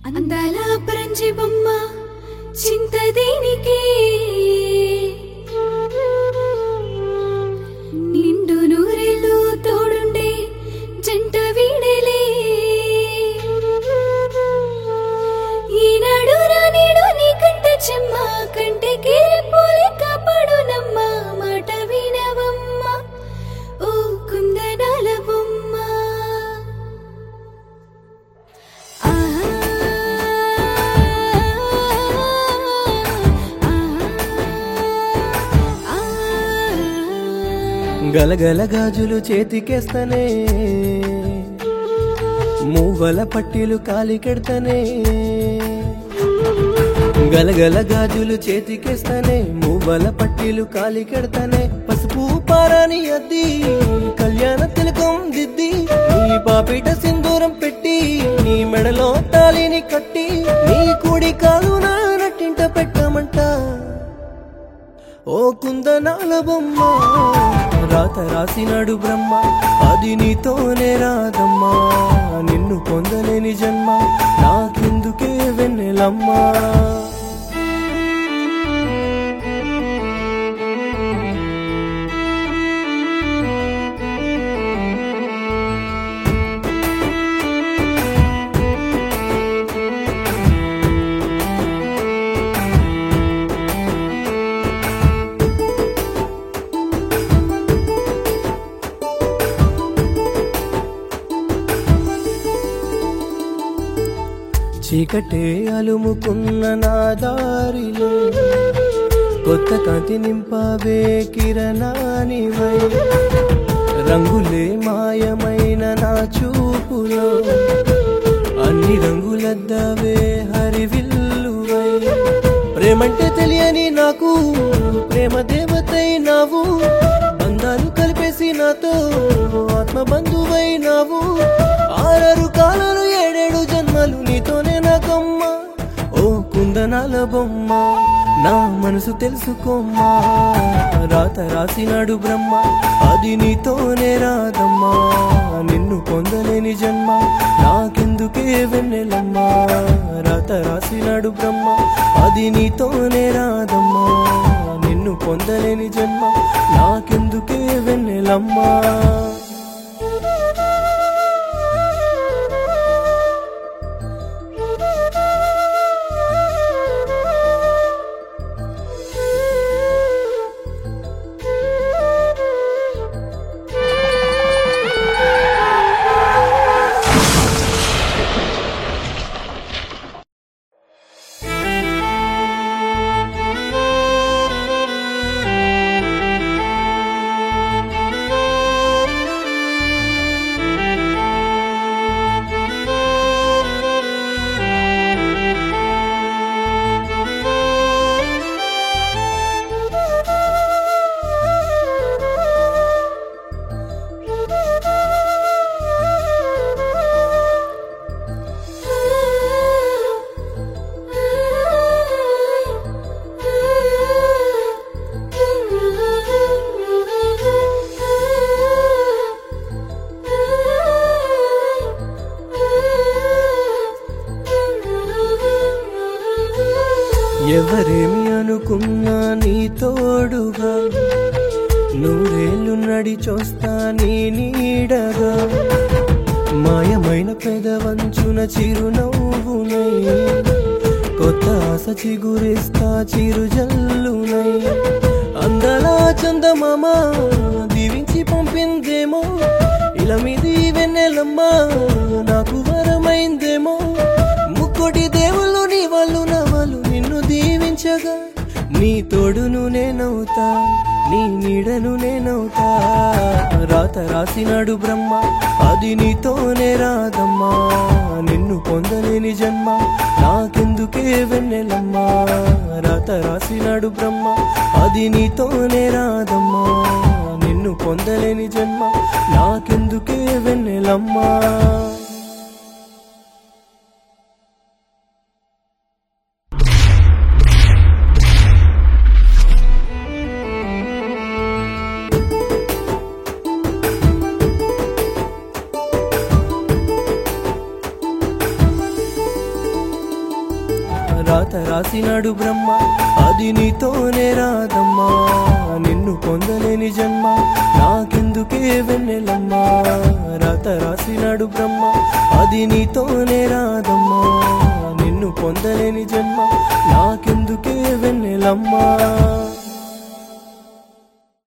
అందాల పరంజి బొమ్మ చింత దేనికి నిండు నూరెలు తోడుండే జంట వీడలే ఈనాడు రానేడు నీ కంట చెమ్మ కంటికి పోలి కాపాడునమ్మ మాట వినవమ్మ ఓ కుందనాల బొమ్మ గలగల గాజులు చేతికేస్తనే మూవల పట్టీలు కాలికెడతనే గలగల గాజులు చేతికేస్తనే మూవల పట్టీలు కాలికెడతనే పసుపు పారాని అద్ది కళ్యాణ తిలకం దిద్ది నీ పాపిట సింధూరం పెట్టి నీ మెడలో తాలిని కట్టి నీ కుడి కాలు నా నట్టింట పెట్టమంట ఓ కుందనాల బొమ్మ రాత రాసినాడు బ్రహ్మ అది నీతోనే రాదమ్మా నిన్ను పొందలేని జన్మ నాకెందుకే వెన్నెలమ్మా చీకటే అలుముకున్న నా దారిలో కొత్త కాంతి నింపవే కిరణానివై రంగులే మాయమైన నా చూపులో అన్ని రంగులద్దవే హరివిల్లువై ప్రేమంటే తెలియని నాకు ప్రేమ దేవతైనావు బంధాలు కలిపేసి నాతో ఆత్మ బంధువైనావు ఆరరు కాలాలు ఏడేడు జన్మలు నీతోనే నాకమ్మ ఓ కుందనాల బొమ్మ నా మనసు తెలుసుకోమ్మా రాత రాసినాడు బ్రహ్మ అది నీతోనే రాదమ్మా నిన్ను పొందలేని జన్మ నాకెందుకే వెన్నెలమ్మా రాత రాసినాడు బ్రహ్మ అది నీతోనే రాదమ్మా నిన్ను పొందలేని జన్మ నాకెందుకే వెన్నెలమ్మా ఎవరేమి అనుకున్నా నీ తోడుగా నూరేళ్ళు నడిచొస్తా నీ నీడగా మాయమైన పెదవంచున చిరునవ్వునై కొత్త ఆశ చిగురిస్తా చిరు జల్లునై అందలా చందమామ దీవించి పంపిందేమో ఇలా మీది వెన్నెలమ్మ నాకు వరమైందేమో ముక్కోటి దేవుళ్ళు నీ వాళ్ళు నా వాళ్ళు నిన్ను దీవించగా నీ తోడును నేనవుతా నీ నీడను నేనవుతా రాత రాసినాడు బ్రహ్మ అది నీతోనే రాదమ్మా నిన్ను పొందలేని జన్మ నాకెందుకే వెన్నెలమ్మా రాత రాసినాడు బ్రహ్మ అది నీతోనే రాదమ్మా నిన్ను పొందలేని జన్మ నాకెందుకే వెన్నెలమ్మా రాత రాసినాడు బ్రహ్మ అది నీతోనే రాదమ్మా నిన్ను పొందలేని జన్మ నాకెందుకే వెన్నెలమ్మా రాత రాసినాడు బ్రహ్మ అది నీతోనే రాదమ్మా నిన్ను పొందలేని జన్మ నాకెందుకే వెన్నెలమ్మా